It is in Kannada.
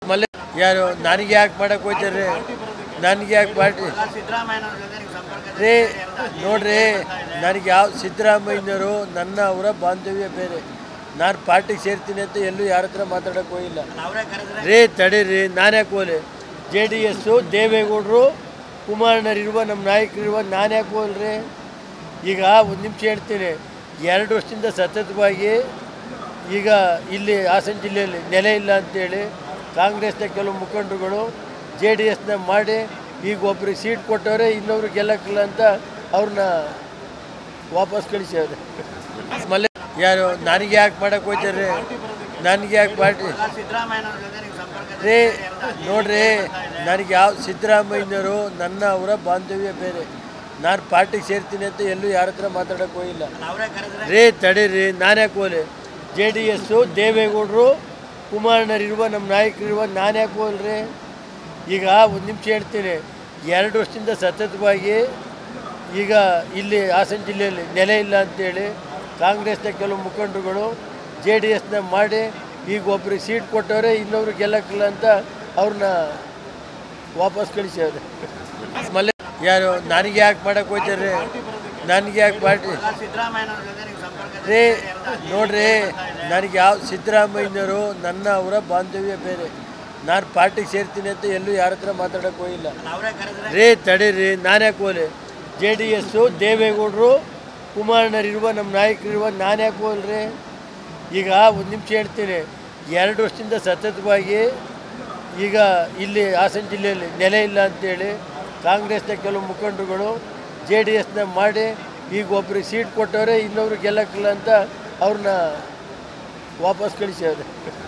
ಮಲ್ಲೆ ಯಾರು ನನಗೆ ಯಾಕೆ ಮಾಡಕ್ಕೆ ಹೋಗ್ತಾರೆ ನನಗೆ ಯಾಕೆ ಪಾರ್ಟಿ ರೀ ನೋಡ್ರಿ ನನಗೆ ಯಾವ ಸಿದ್ದರಾಮಯ್ಯನವರು ನನ್ನ ಅವರ ಬಾಂಧವ್ಯ ಬೇರೆ ನಾನು ಪಾರ್ಟಿಗೆ ಸೇರ್ತೀನಿ ಅಂತ ಎಲ್ಲೂ ಯಾರ ಹತ್ರ ಮಾತಾಡೋಕೆ ಹೋಗಿಲ್ಲ ರೀ ತಡೀರಿ ನಾನ್ಯಾಕೆ ಹೋಗ್ಲಿ ಜೆ ಡಿ ಎಸ್ಸು ದೇವೇಗೌಡರು ಕುಮಾರಣ್ಣರಿರುವ ನಮ್ಮ ನಾಯಕರಿರುವ ನಾನು ಯಾಕೆ ಹೋಗ್ಲಿ ಈಗ ಒಂದು ನಿಮಿಷ ಹೇಳ್ತೀನಿ ಎರಡು ವರ್ಷದಿಂದ ಸತತವಾಗಿ ಈಗ ಇಲ್ಲಿ ಹಾಸನ ಜಿಲ್ಲೆಯಲ್ಲಿ ನೆಲೆ ಇಲ್ಲ ಅಂತೇಳಿ ಕಾಂಗ್ರೆಸ್ನ ಕೆಲವು ಮುಖಂಡರುಗಳು ಜೆ ಡಿ ಎಸ್ನ ಮಾಡಿ ಈಗ ಒಬ್ರಿಗೆ ಸೀಟ್ ಕೊಟ್ಟವ್ರೆ ಇನ್ನೊಬ್ರು ಗೆಲ್ಲಕ್ಕಿಲ್ಲ ಅಂತ ಅವ್ರನ್ನ ವಾಪಸ್ ಕಳಿಸ್ಯಾವ್ರೆ ಮಲ್ಲೆ ಯಾರು ನನಗೆ ಯಾಕೆ ಮಾಡಕ್ಕೆ ಹೋಗ್ತಾರೆ ನನಗೆ ಯಾಕೆ ಪಾರ್ಟಿ ರೀ ನೋಡ್ರಿ ನನಗೆ ಯಾವ ಸಿದ್ದರಾಮಯ್ಯನವರು ನನ್ನ ಅವರ ಬಾಂಧವ್ಯ ಬೇರೆ ನಾನು ಪಾರ್ಟಿಗೆ ಸೇರ್ತೀನಿ ಅಂತ ಎಲ್ಲೂ ಯಾರ ಹತ್ರ ಮಾತಾಡೋಕೆ ಹೋಗಿಲ್ಲ ರೀ ತಡೀರಿ ನಾನ್ಯಾಕೆ ಹೋಗ್ಲಿ ಜೆ ಡಿ ಎಸ್ಸು ದೇವೇಗೌಡರು ಕುಮಾರಣ್ಣರಿರುವ ನಮ್ಮ ನಾಯಕರಿರುವ ನಾನು ಯಾಕೆ ಹೋಗ್ಲಿ ಈಗ ಒಂದು ನಿಮಿಷ ಹೇಳ್ತೀನಿ ಎರಡು ವರ್ಷದಿಂದ ಸತತವಾಗಿ ಈಗ ಇಲ್ಲಿ ಹಾಸನ ಜಿಲ್ಲೆಯಲ್ಲಿ ನೆಲೆ ಇಲ್ಲ ಅಂತೇಳಿ ಕಾಂಗ್ರೆಸ್ನ ಕೆಲವು ಮುಖಂಡರುಗಳು ಜೆ ಡಿ ಎಸ್ನ ಮಾಡಿ ಈಗ ಒಬ್ರಿಗೆ ಸೀಟ್ ಕೊಟ್ಟವ್ರೆ ಇನ್ನೊಬ್ರು ಗೆಲ್ಲಕ್ಕಿಲ್ಲ ಅಂತ ಅವ್ರನ್ನ ವಾಪಸ್ ಕಳಿಸ್ಯಾವ್ರೆ ಮಲ್ಲೆ ಯಾರು ನನಗೆ ಯಾಕೆ ಮಾಡಕ್ಕೆ ಹೋಗ್ತಾರೆ ನನಗೆ ಯಾಕೆ ಪಾರ್ಟಿ ರೀ ನೋಡ್ರಿ ನನಗೆ ಯಾವ ಸಿದ್ದರಾಮಯ್ಯನವರು ನನ್ನ ಅವರ ಬಾಂಧವ್ಯ ಬೇರೆ ನಾನು ಪಾರ್ಟಿಗೆ ಸೇರ್ತೀನಿ ಅಂತ ಎಲ್ಲೂ ಯಾರ ಹತ್ರ ಮಾತಾಡೋಕೆ ಹೋಗಿಲ್ಲ ರೀ ತಡೀರಿ ನಾನ್ಯಾಕೆ ಹೋಗ್ಲಿ ಜೆ ಡಿ ಎಸ್ಸು ದೇವೇಗೌಡರು ಕುಮಾರಣ್ಣರಿರುವ ನಮ್ಮ ನಾಯಕರಿರುವ ನಾನು ಯಾಕೆ ಹೋಗ್ಲಿ ಈಗ ಒಂದು ನಿಮಿಷ ಹೇಳ್ತೀನಿ ಎರಡು ವರ್ಷದಿಂದ ಸತತವಾಗಿ ಈಗ ಇಲ್ಲಿ ಹಾಸನ ಜಿಲ್ಲೆಯಲ್ಲಿ ನೆಲೆ ಇಲ್ಲ ಅಂತೇಳಿ ಕಾಂಗ್ರೆಸ್ನ ಕೆಲವು ಮುಖಂಡರುಗಳು ಜೆ ಡಿ ಎಸ್ನ ಮಾಡಿ ಈಗ ಒಬ್ರಿಗೆ ಸೀಟ್ ಕೊಟ್ಟವ್ರೆ ಇನ್ನೊಬ್ರು ಗೆಲ್ಲಕ್ಕಿಲ್ಲ ಅಂತ ಅವ್ರನ್ನ ವಾಪಸ್ ಕಳಿಸ್ಯಾವ್ರೆ